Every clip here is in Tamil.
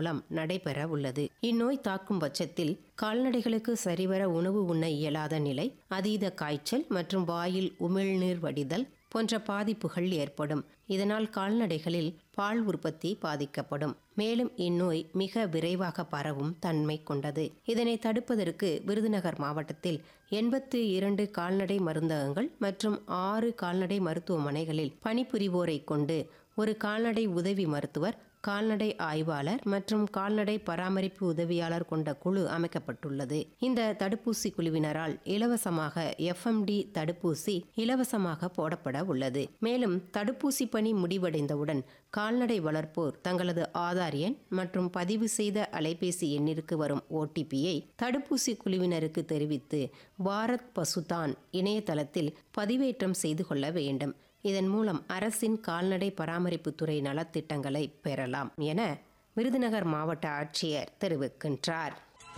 மூலம் நடைபெற உள்ளது இந்நோய் தாக்கும் பட்சத்தில் கால்நடைகளுக்கு சரிவர உணவு உண்ண இயலாத நிலை அதீத காய்ச்சல் மற்றும் வாயில் உமிழ்நீர் வடிதல் போன்ற பாதிப்புகள் ஏற்படும் இதனால் கால்நடைகளில் பால் உற்பத்தி பாதிக்கப்படும் மேலும் இந்நோய் மிக விரைவாக பரவும் தன்மை கொண்டது இதனை தடுப்பதற்கு விருதுநகர் மாவட்டத்தில் எண்பத்து இரண்டு கால்நடை மருந்தகங்கள் மற்றும் ஆறு கால்நடை மருத்துவமனைகளில் பணிபுரிவோரை கொண்டு ஒரு கால்நடை உதவி மருத்துவர் கால்நடை ஆய்வாளர் மற்றும் கால்நடை பராமரிப்பு உதவியாளர் கொண்ட குழு அமைக்கப்பட்டுள்ளது இந்த தடுப்பூசி குழுவினரால் இலவசமாக எஃப்எம்டி தடுப்பூசி இலவசமாக போடப்பட உள்ளது மேலும் தடுப்பூசி பணி முடிவடைந்தவுடன் கால்நடை வளர்ப்போர் தங்களது ஆதார் எண் மற்றும் பதிவு செய்த அலைபேசி எண்ணிற்கு வரும் ஓடிபியை தடுப்பூசி குழுவினருக்கு தெரிவித்து பாரத் பசுதான் இணையதளத்தில் பதிவேற்றம் செய்து கொள்ள வேண்டும் இதன் மூலம் அரசின் கால்நடை பராமரிப்புத்துறை நலத்திட்டங்களை பெறலாம் என விருதுநகர் மாவட்ட ஆட்சியர் தெரிவிக்கின்றார்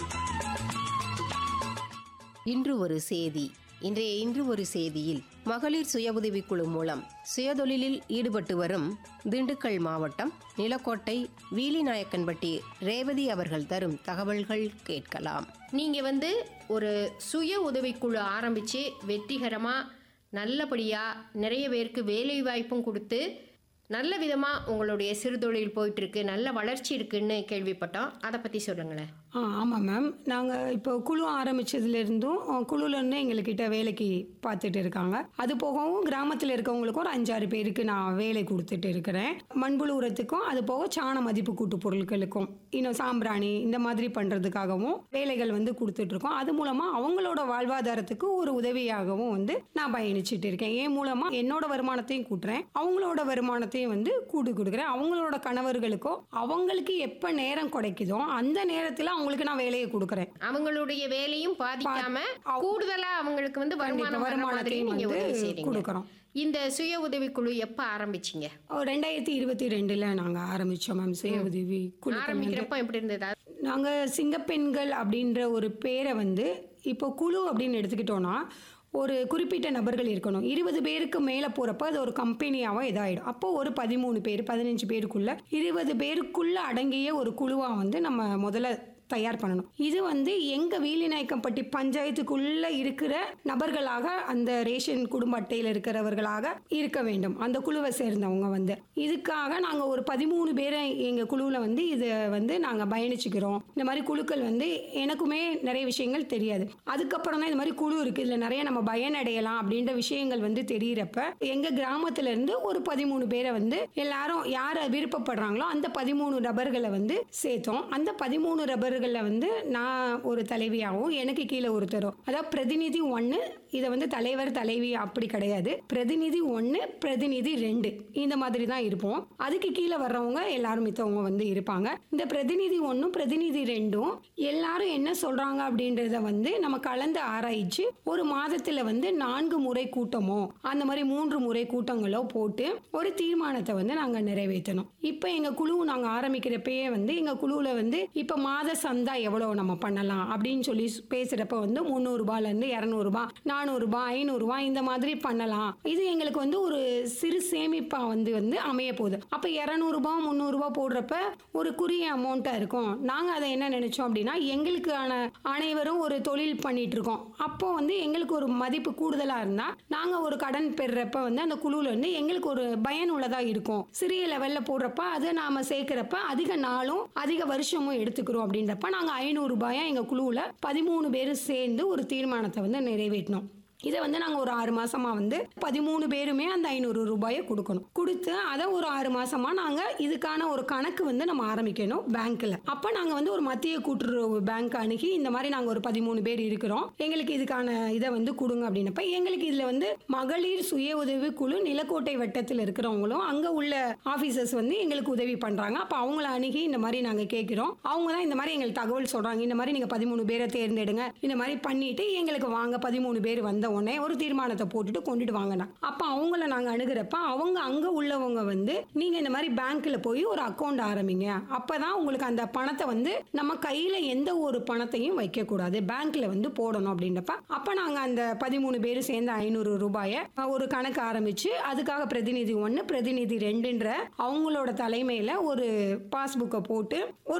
இன்று ஒரு செய்தி இன்றைய இன்று ஒரு செய்தியில் மகளிர் சுய உதவிக்குழு மூலம் சுயதொழிலில் ஈடுபட்டு வரும் திண்டுக்கல் மாவட்டம் நிலக்கோட்டை வீலிநாயக்கன்பட்டி ரேவதி அவர்கள் தரும் தகவல்கள் கேட்கலாம் நீங்க வந்து ஒரு சுய உதவிக்குழு ஆரம்பிச்சு வெற்றிகரமா நல்லபடியா நிறைய பேருக்கு வேலை வாய்ப்பும் கொடுத்து நல்ல விதமா உங்களுடைய சிறுதொழில் போயிட்டு இருக்கு நல்ல வளர்ச்சி இருக்குன்னு கேள்விப்பட்டோம் அதை பத்தி சொல்லுங்களேன் ஆ ஆமாம் மேம் நாங்கள் இப்போ குழு ஆரம்பித்ததுலேருந்தும் குழுலேருந்து எங்கள்கிட்ட வேலைக்கு பார்த்துட்டு இருக்காங்க அது போகவும் கிராமத்தில் இருக்கவங்களுக்கும் ஒரு அஞ்சாறு பேருக்கு நான் வேலை கொடுத்துட்டு இருக்கிறேன் மண்புழு உரத்துக்கும் அது போக சாண மதிப்பு கூட்டு பொருட்களுக்கும் இன்னும் சாம்பிராணி இந்த மாதிரி பண்ணுறதுக்காகவும் வேலைகள் வந்து கொடுத்துட்ருக்கோம் அது மூலமாக அவங்களோட வாழ்வாதாரத்துக்கு ஒரு உதவியாகவும் வந்து நான் பயணிச்சுட்டு இருக்கேன் என் மூலமாக என்னோட வருமானத்தையும் கூட்டுறேன் அவங்களோட வருமானத்தையும் வந்து கூட்டு கொடுக்குறேன் அவங்களோட கணவர்களுக்கோ அவங்களுக்கு எப்போ நேரம் கிடைக்குதோ அந்த நேரத்தில் அவங்களுக்கு நான் வேலையை கொடுக்குறேன் அவங்களுடைய வேலையும் பாதிக்காம கூடுதலா அவங்களுக்கு வந்து வருமானம் வர மாதிரி வருமானத்தையும் நீங்க வந்து உதவி செய்றீங்க கொடுக்குறோம் இந்த சுய உதவிக்குழு எப்ப ஆரம்பிச்சீங்க ரெண்டாயிரத்தி இருபத்தி ரெண்டில் நாங்கள் ஆரம்பித்தோம் மேம் சுய உதவி குழுக்கள் வந்து ஆரம்பிக்கிறப்ப எப்படி இருந்தது நாங்கள் சிங்கப்பெண்கள் அப்படின்ற ஒரு பேரை வந்து இப்போ குழு அப்படின்னு எடுத்துக்கிட்டோன்னா ஒரு குறிப்பிட்ட நபர்கள் இருக்கணும் இருபது பேருக்கு மேலே போகிறப்ப அது ஒரு கம்பெனியாகவும் இதாகிடும் அப்போ ஒரு பதிமூணு பேர் பதினஞ்சு பேருக்குள்ள இருபது பேருக்குள்ள அடங்கிய ஒரு குழுவாக வந்து நம்ம முதல்ல தயார் பண்ணணும் இது வந்து எங்க வீலிநாயக்கம்பட்டி பஞ்சாயத்துக்குள்ள இருக்கிற நபர்களாக அந்த ரேஷன் குடும்ப அட்டையில் இருக்கிறவர்களாக இருக்க வேண்டும் அந்த குழுவை சேர்ந்தவங்க வந்து இதுக்காக நாங்க ஒரு பதிமூணு பேரை எங்க குழுவில் வந்து இதை வந்து நாங்க பயணிச்சுக்கிறோம் இந்த மாதிரி குழுக்கள் வந்து எனக்குமே நிறைய விஷயங்கள் தெரியாது அதுக்கப்புறம் தான் இந்த மாதிரி குழு இருக்கு இதுல நிறைய நம்ம பயனடையலாம் அப்படின்ற விஷயங்கள் வந்து தெரியறப்ப எங்க கிராமத்துல இருந்து ஒரு பதிமூணு பேரை வந்து எல்லாரும் யார் விருப்பப்படுறாங்களோ அந்த பதிமூணு நபர்களை வந்து சேர்த்தோம் அந்த பதிமூணு நபர்களில் வந்து நான் ஒரு தலைவியாகவும் எனக்கு கீழே ஒருத்தரும் அதாவது பிரதிநிதி ஒன்று இதை வந்து தலைவர் தலைவி அப்படி கிடையாது பிரதிநிதி ஒன்று பிரதிநிதி ரெண்டு இந்த மாதிரி தான் இருப்போம் அதுக்கு கீழே வர்றவங்க எல்லாரும் மித்தவங்க வந்து இருப்பாங்க இந்த பிரதிநிதி ஒன்றும் பிரதிநிதி ரெண்டும் எல்லாரும் என்ன சொல்றாங்க அப்படின்றத வந்து நம்ம கலந்து ஆராய்ச்சி ஒரு மாதத்துல வந்து நான்கு முறை கூட்டமோ அந்த மாதிரி மூன்று முறை கூட்டங்களோ போட்டு ஒரு தீர்மானத்தை வந்து நாங்க நிறைவேற்றணும் இப்போ எங்க குழு நாங்க ஆரம்பிக்கிறப்பயே வந்து எங்க குழுவில் வந்து இப்போ மாத சந்தா எவ்வளோ நம்ம பண்ணலாம் அப்படின்னு சொல்லி பேசுறப்ப வந்து முந்நூறுபால இருந்து இரநூறுபா நானூறுபா ஐநூறுபா இந்த மாதிரி பண்ணலாம் இது எங்களுக்கு வந்து ஒரு சிறு சேமிப்பா வந்து வந்து அமைய போகுது அப்போ இரநூறுபா முந்நூறுபா போடுறப்ப ஒரு குறிய அமௌண்ட்டாக இருக்கும் நாங்கள் அதை என்ன நினைச்சோம் அப்படின்னா எங்களுக்கான அனைவரும் ஒரு தொழில் பண்ணிட்டு இருக்கோம் அப்போ வந்து எங்களுக்கு ஒரு மதிப்பு கூடுதலாக இருந்தால் நாங்கள் ஒரு கடன் பெறுறப்ப வந்து அந்த குழுவில் வந்து எங்களுக்கு ஒரு பயனுள்ளதாக இருக்கும் சிறிய லெவலில் போடுறப்ப அதை நாம சேர்க்கிறப்ப அதிக நாளும் அதிக வருஷமும் எடுத்துக்கிறோம் அப்படின்றப்ப நாங்கள் ஐநூறு ரூபாயா எங்கள் குழுவில் பதிமூணு பேரும் சேர்ந்து ஒரு தீர்மானத்தை வந்து நிறைவேற்றினோம் இதை வந்து நாங்கள் ஒரு ஆறு மாசமா வந்து பதிமூணு பேருமே அந்த ஐநூறு ரூபாயை கொடுக்கணும் கொடுத்து அதை ஒரு ஆறு மாசமா நாங்கள் இதுக்கான ஒரு கணக்கு வந்து நம்ம ஆரம்பிக்கணும் பேங்க்ல அப்போ நாங்கள் வந்து ஒரு மத்திய கூட்டுறவு பேங்க் அணுகி இந்த மாதிரி நாங்கள் ஒரு பதிமூணு பேர் இருக்கிறோம் எங்களுக்கு இதுக்கான இதை வந்து கொடுங்க அப்படின்னப்ப எங்களுக்கு இதில் வந்து மகளிர் சுய உதவி குழு நிலக்கோட்டை வட்டத்தில் இருக்கிறவங்களும் அங்கே உள்ள ஆஃபீஸர்ஸ் வந்து எங்களுக்கு உதவி பண்ணுறாங்க அப்போ அவங்கள அணுகி இந்த மாதிரி நாங்கள் கேட்குறோம் அவங்க தான் இந்த மாதிரி எங்களுக்கு தகவல் சொல்கிறாங்க இந்த மாதிரி நீங்கள் பதிமூணு பேரை தேர்ந்தெடுங்க இந்த மாதிரி பண்ணிட்டு எங்களுக்கு வாங்க பதிமூணு பேர் வந்த உடனே ஒரு தீர்மானத்தை போட்டுட்டு கொண்டுட்டு வாங்கண்ணா அப்போ அவங்கள நாங்கள் அணுகிறப்ப அவங்க அங்கே உள்ளவங்க வந்து நீங்கள் இந்த மாதிரி பேங்க்கில் போய் ஒரு அக்கௌண்ட் ஆரம்பிங்க அப்போ தான் உங்களுக்கு அந்த பணத்தை வந்து நம்ம கையில் எந்த ஒரு பணத்தையும் வைக்கக்கூடாது பேங்க்கில் வந்து போடணும் அப்படின்றப்ப அப்போ நாங்கள் அந்த பதிமூணு பேர் சேர்ந்த ஐநூறு ரூபாயை ஒரு கணக்கு ஆரம்பித்து அதுக்காக பிரதிநிதி ஒன்று பிரதிநிதி ரெண்டுன்ற அவங்களோட தலைமையில் ஒரு பாஸ்புக்கை போட்டு ஒரு